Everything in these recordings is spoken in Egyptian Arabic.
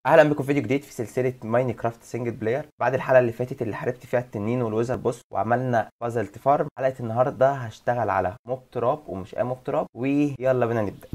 اهلا بكم في فيديو جديد في سلسله ماينكرافت سنجل بلاير بعد الحلقه اللي فاتت اللي حاربت فيها التنين والويزر بوس وعملنا بازل فارم حلقه النهارده هشتغل على موب تراب ومش اي موب تراب ويلا بينا نبدا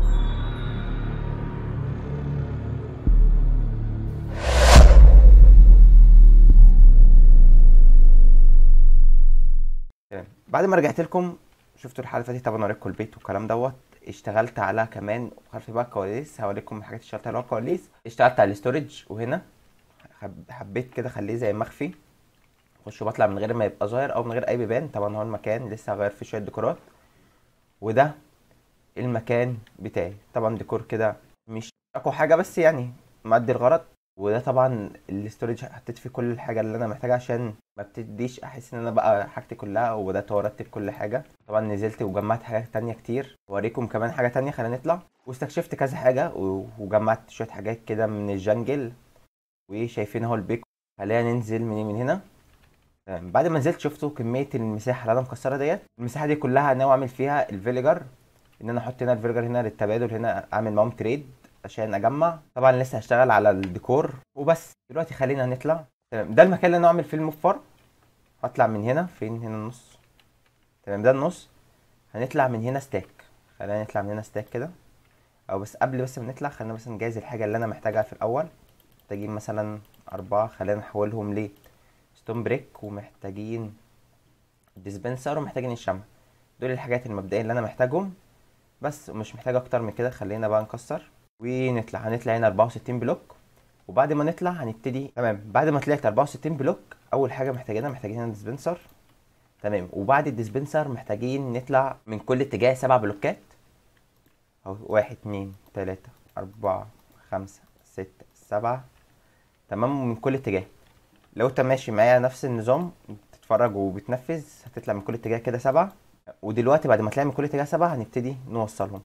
تمام بعد ما رجعت لكم شفتوا الحلقه اللي فاتت طبعا اوريكم البيت والكلام دوت اشتغلت على كمان خلف بقى الكواليس هوريكم الحاجات اللي اشتغلت عليها الكواليس اشتغلت على الاستورج وهنا حب- حبيت كده اخليه زي مخفي اخش وبطلع من غير ما يبقى ظاهر او من غير اي بيبان طبعا هو المكان لسه هغير فيه شويه ديكورات وده المكان بتاعي طبعا ديكور كده مش اقوى حاجه بس يعني مادي الغرض وده طبعا الاستورج حطيت فيه كل الحاجه اللي انا محتاجها عشان ما بتديش احس ان انا بقى حاجتي كلها وبدات ارتب كل حاجه طبعا نزلت وجمعت حاجات تانية كتير واوريكم كمان حاجه تانية خلينا نطلع واستكشفت كذا حاجه و- وجمعت شويه حاجات كده من الجنجل وشايفين اهو البيك خلينا ننزل من من هنا تمام بعد ما نزلت شفتوا كميه المساحه اللي انا مكسره ديت المساحه دي كلها ناوي اعمل فيها الفيليجر ان انا احط هنا الفيليجر هنا للتبادل هنا اعمل معاهم تريد عشان اجمع طبعا لسه هشتغل على الديكور وبس دلوقتي خلينا نطلع تمام ده المكان اللي انا اعمل فيه الموب فارم هطلع من هنا فين هنا النص تمام ده النص هنطلع من هنا ستاك خلينا نطلع من هنا ستاك كده او بس قبل بس ما نطلع خلينا بس نجهز الحاجه اللي انا محتاجها في الاول محتاجين مثلا أربعة خلينا نحولهم ل ستون بريك ومحتاجين ديسبنسر ومحتاجين الشمع دول الحاجات المبدئية اللي أنا محتاجهم بس ومش محتاج أكتر من كده خلينا بقى نكسر ونطلع هنطلع هنا 64 بلوك وبعد ما نطلع هنبتدي تمام بعد ما طلعت 64 بلوك أول حاجة محتاجينها محتاجين هنا ديسبنسر تمام وبعد الديسبنسر محتاجين نطلع من كل اتجاه سبع بلوكات اهو واحد اتنين تلاتة أربعة خمسة ستة سبعة تمام من كل اتجاه لو انت ماشي معايا نفس النظام بتتفرج وبتنفذ هتطلع من كل اتجاه كده سبعة ودلوقتي بعد ما تطلع من كل اتجاه سبعة هنبتدي نوصلهم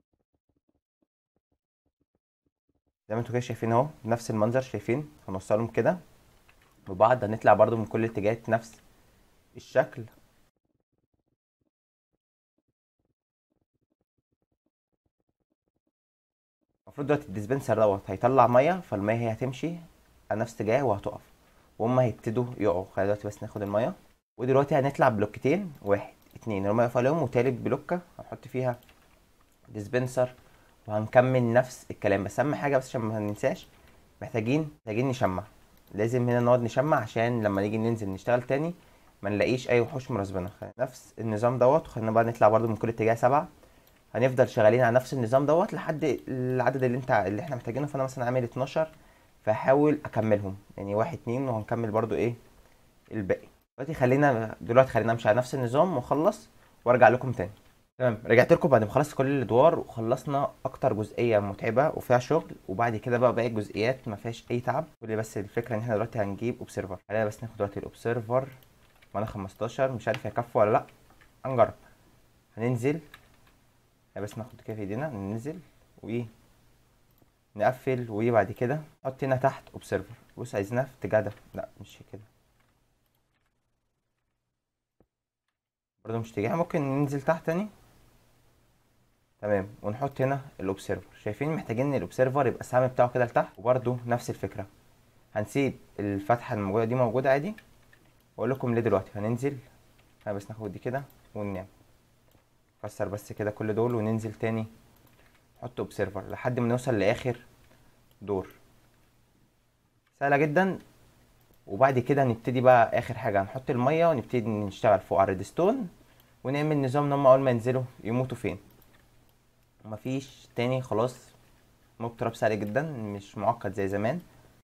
زي ما انتوا كده شايفين اهو نفس المنظر شايفين هنوصلهم كده وبعد هنطلع برضو من كل اتجاهات نفس الشكل المفروض دلوقتي الديسبنسر دوت هيطلع ميه فالميه هي هتمشي على نفس اتجاه وهتقف وهم هيبتدوا يقعوا خلينا دلوقتي بس ناخد الميه ودلوقتي هنطلع بلوكتين واحد اتنين الميه يقف عليهم وتالت بلوكه هنحط فيها ديسبنسر وهنكمل نفس الكلام بس اهم حاجه بس عشان ما ننساش محتاجين محتاجين نشمع لازم هنا نقعد نشمع عشان لما نيجي ننزل نشتغل تاني ما نلاقيش اي وحوش مرسبنا نفس النظام دوت وخلينا بقى نطلع برضو من كل اتجاه سبعة هنفضل شغالين على نفس النظام دوت لحد العدد اللي انت اللي احنا محتاجينه فانا مثلا عامل 12 فهحاول اكملهم يعني واحد اتنين وهنكمل برضو ايه الباقي دلوقتي خلينا دلوقتي خلينا امشي على نفس النظام واخلص وارجع لكم تاني تمام رجعت لكم بعد ما خلصت كل الادوار وخلصنا اكتر جزئيه متعبه وفيها شغل وبعد كده بقى باقي الجزئيات ما فيهاش اي تعب كل بس الفكره ان احنا دلوقتي هنجيب اوبسيرفر خلينا بس ناخد دلوقتي الاوبسيرفر معانا 15 مش عارف هيكفوا ولا لا هنجرب هننزل يعني بس ناخد كده في ايدينا ننزل و نقفل وبعد كده نحط هنا تحت اوبسيرفر بص عايزينها في اتجاه ده لا مش كده برضه مش اتجاه ممكن ننزل تحت تاني تمام ونحط هنا الاوبسيرفر شايفين محتاجين الاوبسيرفر يبقى السهم بتاعه كده لتحت وبرضه نفس الفكره هنسيب الفتحه الموجوده دي موجوده عادي واقول لكم ليه دلوقتي هننزل انا بس ناخد دي كده وننام نكسر بس كده كل دول وننزل تاني نحط اوبسيرفر لحد ما نوصل لاخر دور سهله جدا وبعد كده نبتدي بقى اخر حاجه هنحط الميه ونبتدي نشتغل فوق على الريدستون ونعمل نظام ان هم اول ما ينزلوا يموتوا فين ومفيش تاني خلاص موب تراب سهل جدا مش معقد زي زمان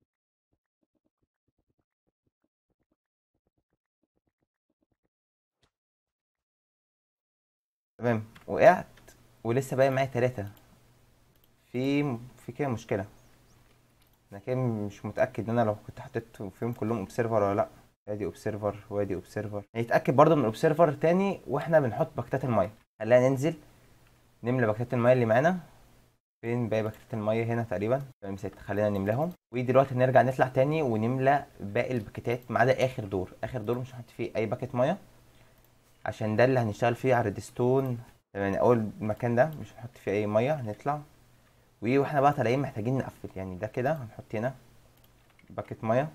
تمام وقعت ولسه باقي معايا تلاتة في في كده مشكلة انا كده مش متأكد ان انا لو كنت حطيت فيهم كلهم اوبسيرفر ولا لا ادي اوبسيرفر وادي اوبسيرفر نتأكد برضه من الاوبسيرفر تاني واحنا بنحط باكتات المية خلينا ننزل نملى باكتات المية اللي معانا فين باقي باكتات المية هنا تقريبا تمام ست خلينا نملاهم ودلوقتي نرجع نطلع تاني ونملى باقي الباكيتات ما عدا اخر دور اخر دور مش هنحط فيه اي باكيت مية عشان ده اللي هنشتغل فيه على الريدستون تمام اول المكان ده مش هنحط فيه اي ميه هنطلع و- واحنا بقى طالعين محتاجين نقفل يعني ده كده هنحط هنا باكت ميه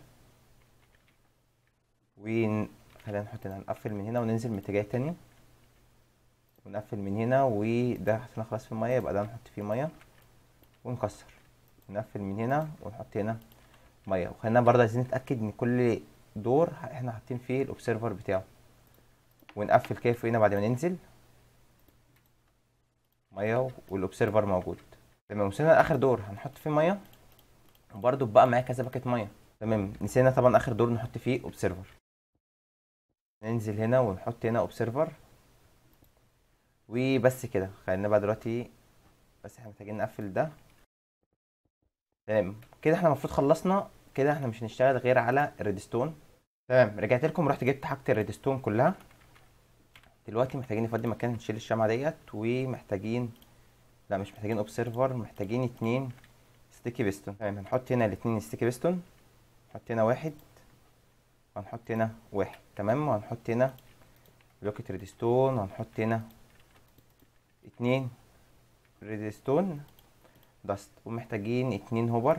وخلينا نحط هنا نقفل من هنا وننزل من اتجاه تاني ونقفل من هنا وده حطينا خلاص في الميه يبقى ده نحط فيه ميه ونكسر نقفل من هنا ونحط هنا ميه وخلينا برضه عايزين نتاكد ان كل دور احنا حاطين فيه الاوبسيرفر بتاعه ونقفل كده فوقينا بعد ما ننزل ميه والاوبسيرفر موجود تمام وصلنا لاخر دور هنحط فيه ميه وبرده بقى معايا كذا باكيت ميه تمام نسينا طبعا اخر دور نحط فيه اوبسيرفر ننزل هنا ونحط هنا اوبسيرفر وبس كده خلينا بقى دلوقتي بس احنا محتاجين نقفل ده تمام كده احنا المفروض خلصنا كده احنا مش هنشتغل غير على الريدستون تمام رجعت لكم رحت جبت حاجه الريدستون كلها دلوقتي محتاجين نفضي مكان نشيل الشمعة ديت ومحتاجين لا مش محتاجين اوبسيرفر محتاجين اتنين ستيكي بيستون تمام هنحط هنا الاتنين ستيكي بيستون نحط هنا واحد وهنحط هنا واحد تمام وهنحط هنا بلوكة ريدستون وهنحط هنا اتنين ريدستون داست ومحتاجين اتنين هوبر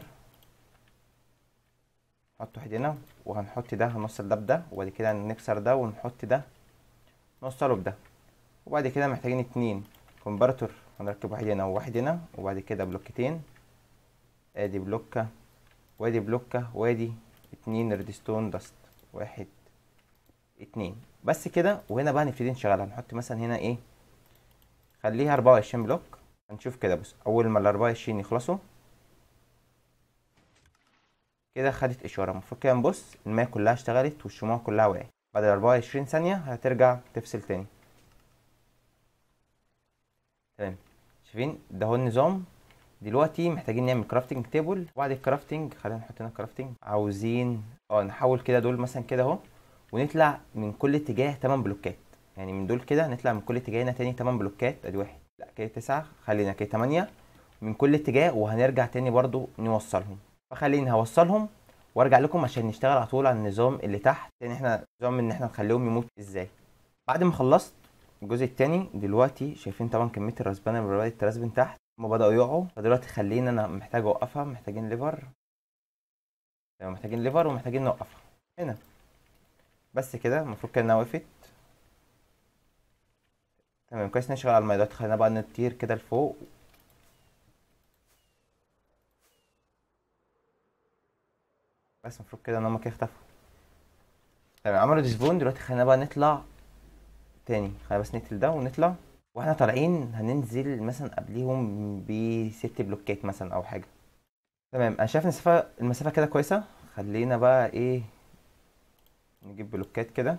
نحط واحد هنا وهنحط ده هنوصل ده بده وبعد كده نكسر ده ونحط ده نوصله بده وبعد كده محتاجين اتنين كونفرتور هنركب واحد هنا وواحد هنا وبعد كده بلوكتين ادي بلوكة وادي بلوكة وادي اتنين ريدستون داست واحد اتنين بس كده وهنا بقى نبتدي نشغلها نحط مثلا هنا ايه خليها اربعة وعشرين بلوك هنشوف كده بص اول ما الاربعة وعشرين يخلصوا كده خدت اشارة المفروض كده نبص المية كلها اشتغلت والشموع كلها وقعت بعد الاربعة وعشرين ثانية هترجع تفصل تاني تمام شايفين ده هو النظام دلوقتي محتاجين نعمل كرافتنج تيبل وبعد الكرافتنج خلينا نحط هنا كرافتنج عاوزين اه نحول كده دول مثلا كده اهو ونطلع من كل اتجاه 8 بلوكات يعني من دول كده نطلع من كل اتجاه هنا تاني 8 بلوكات ادي واحد لا كده 9 خلينا كده 8 من كل اتجاه وهنرجع تاني برضو نوصلهم فخليني هوصلهم وارجع لكم عشان نشتغل على طول على النظام اللي تحت يعني احنا نظام ان احنا نخليهم يموت ازاي بعد ما خلصت الجزء التاني دلوقتي شايفين طبعا كميه الرسبانه اللي بدات ترسبن تحت هما بداوا يقعوا فدلوقتي خلينا انا محتاج اوقفها محتاجين ليفر تمام محتاجين ليفر ومحتاجين نوقفها هنا بس كده المفروض كده انها وقفت تمام كويس نشغل على الميه دلوقتي خلينا بقى نطير كده لفوق بس المفروض كده ان هما كده اختفوا تمام عملوا ديسبون دلوقتي خلينا بقى نطلع تاني خلينا بس نقتل ده ونطلع واحنا طالعين هننزل مثلا قبليهم بست بلوكات مثلا او حاجه تمام انا شايف المسافه المسافه كده كويسه خلينا بقى ايه نجيب بلوكات كده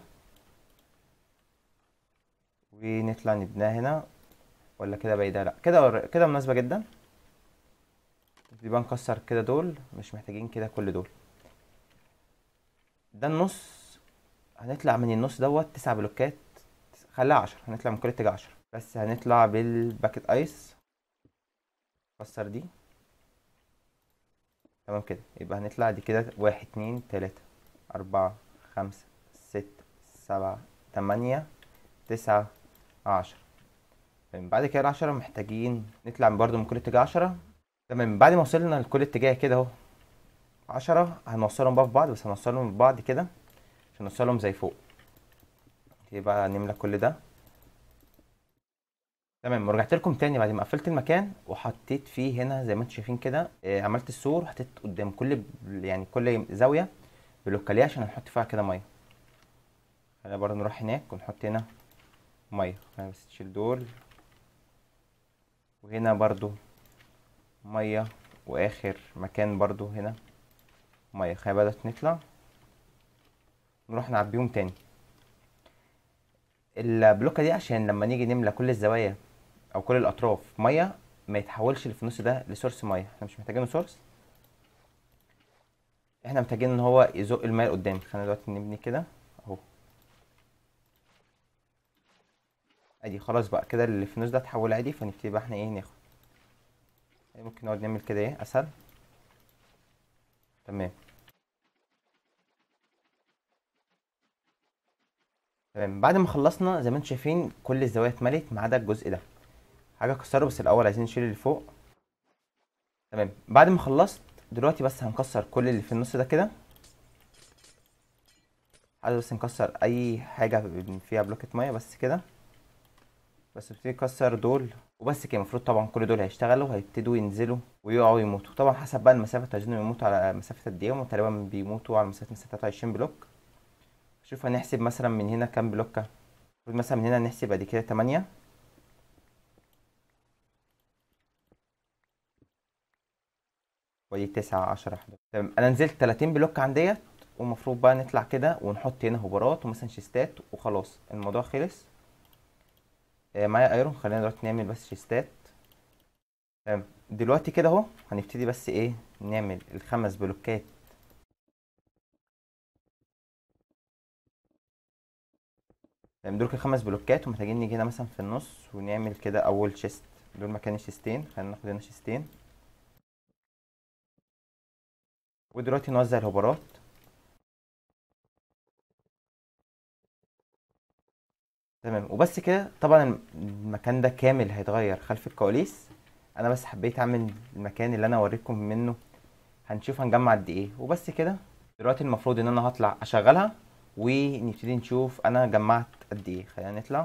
ونطلع نبناها هنا ولا كده بعيدة لا كده كده مناسبة جدا يبقى نكسر كده دول مش محتاجين كده كل دول ده النص هنطلع من النص دوت تسع بلوكات خليها عشرة هنطلع من كل اتجاه عشرة بس هنطلع بالباكت ايس نكسر دي تمام كده يبقى هنطلع دي كده واحد اتنين تلاتة أربعة خمسة ستة سبعة تمانية تسعة عشرة تمام بعد كده العشرة محتاجين نطلع برضو من كل اتجاه عشرة تمام بعد ما وصلنا لكل اتجاه كده اهو عشرة هنوصلهم بقى في بعض بس هنوصلهم في بعض كده عشان نوصلهم زي فوق يبقى نملى كل ده تمام ورجعت لكم تاني بعد ما قفلت المكان وحطيت فيه هنا زي ما انتم شايفين كده آه، عملت السور وحطيت قدام كل ب- يعني كل زاويه بلوكاليه عشان هنحط فيها كده ميه خلينا برضه نروح هناك ونحط هنا ميه خلينا بس نشيل دول وهنا برضو ميه واخر مكان برضو هنا ميه خلينا بدأت نطلع نروح نعبيهم تاني البلوكه دي عشان لما نيجي نملى كل الزوايا او كل الاطراف ميه ما يتحولش اللي في النص ده لسورس ميه احنا مش محتاجينه سورس احنا محتاجين ان هو يزق الميه لقدام خلينا دلوقتي نبني كده اهو ادي خلاص بقى كده اللي في النص ده اتحول عادي فنبتدي بقى احنا ايه ناخد يعني ممكن نقعد نعمل كده ايه اسهل تمام تمام بعد ما خلصنا زي ما انتم شايفين كل الزوايا اتملت ما عدا الجزء ده حاجه اكسره بس الاول عايزين نشيل اللي فوق تمام بعد ما خلصت دلوقتي بس هنكسر كل اللي في النص ده كده عايز بس نكسر اي حاجه فيها بلوكة ميه بس كده بس نبتدي نكسر دول وبس كده المفروض طبعا كل دول هيشتغلوا هيبتدوا ينزلوا ويقعوا يموتوا طبعا حسب بقى المسافه عايزين يموتوا على مسافه قد ايه وتقريبا بيموتوا على مسافه مسافه 23 بلوك شوف هنحسب مثلا من هنا كام بلوكه المفروض مثلا من هنا نحسب ادي كده 8 ودي 9 10 11 تمام انا نزلت 30 بلوك عن ديت والمفروض بقى نطلع كده ونحط هنا هوبرات ومثلا شيستات وخلاص الموضوع خلص آه، معايا ايرون خلينا دلوقتي نعمل بس شيستات تمام دلوقتي كده اهو هنبتدي بس ايه نعمل الخمس بلوكات تمام دول كده خمس بلوكات ومحتاجين نيجي هنا مثلا في النص ونعمل كده اول شيست دول مكان الشيستين خلينا ناخد هنا شيستين ودلوقتي نوزع الهوبرات تمام وبس كده طبعا المكان ده كامل هيتغير خلف الكواليس انا بس حبيت اعمل المكان اللي انا اوريكم منه هنشوف هنجمع قد ايه وبس كده دلوقتي المفروض ان انا هطلع اشغلها ونبتدي نشوف انا جمعت قد ايه خلينا نطلع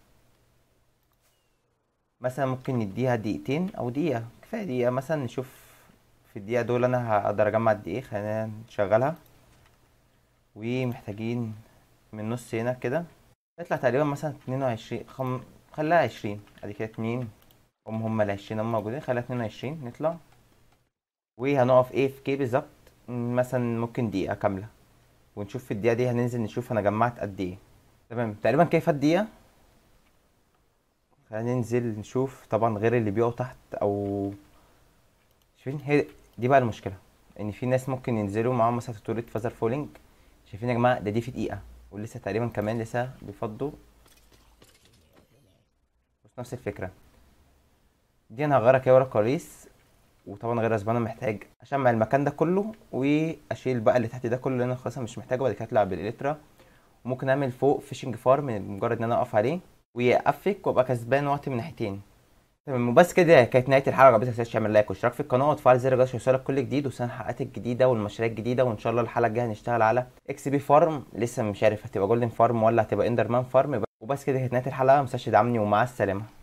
مثلا ممكن نديها دقيقتين او دقيقة كفاية دقيقة مثلا نشوف في الدقيقة دول انا هقدر اجمع قد ايه خلينا نشغلها ومحتاجين من نص هنا كده يطلع تقريبا مثلا اتنين وعشرين خم... خليها عشرين ادي كده اتنين هم هم العشرين هم موجودين خليها اتنين وعشرين نطلع وهنقف ايه في كي بالظبط مثلا ممكن دقيقة كاملة ونشوف في الدقيقة دي هننزل نشوف انا جمعت قد ايه تمام تقريبا كيف الدقيقة خلينا ننزل نشوف طبعا غير اللي بيقعوا تحت او شايفين هي دي بقى المشكلة ان في ناس ممكن ينزلوا معاهم مثلا توتورية فازر فولينج شايفين يا جماعة ده دي في دقيقة ولسه تقريبا كمان لسه بيفضوا بس نفس الفكرة دي انا هغيرها كده ورا كواليس وطبعا غير زبانة محتاج اشمع المكان ده كله واشيل بقى اللي تحت ده كله لان انا خلاص مش محتاجه بعد كده اطلع بالالكترا وممكن اعمل فوق فيشنج فارم مجرد ان انا اقف عليه ويقفك وابقى كسبان وقت من ناحيتين تمام وبس كده كانت نهايه الحلقه ما تنساش تعمل لايك واشتراك في القناه وتفعل زر الجرس يوصلك كل جديد وسنة الحلقات الجديده والمشاريع الجديده وان شاء الله الحلقه الجايه هنشتغل على اكس بي فارم لسه مش عارف هتبقى جولدن فارم ولا هتبقى اندر مان فارم وبس كده كانت نهايه الحلقه ما تنساش تدعمني ومع السلامه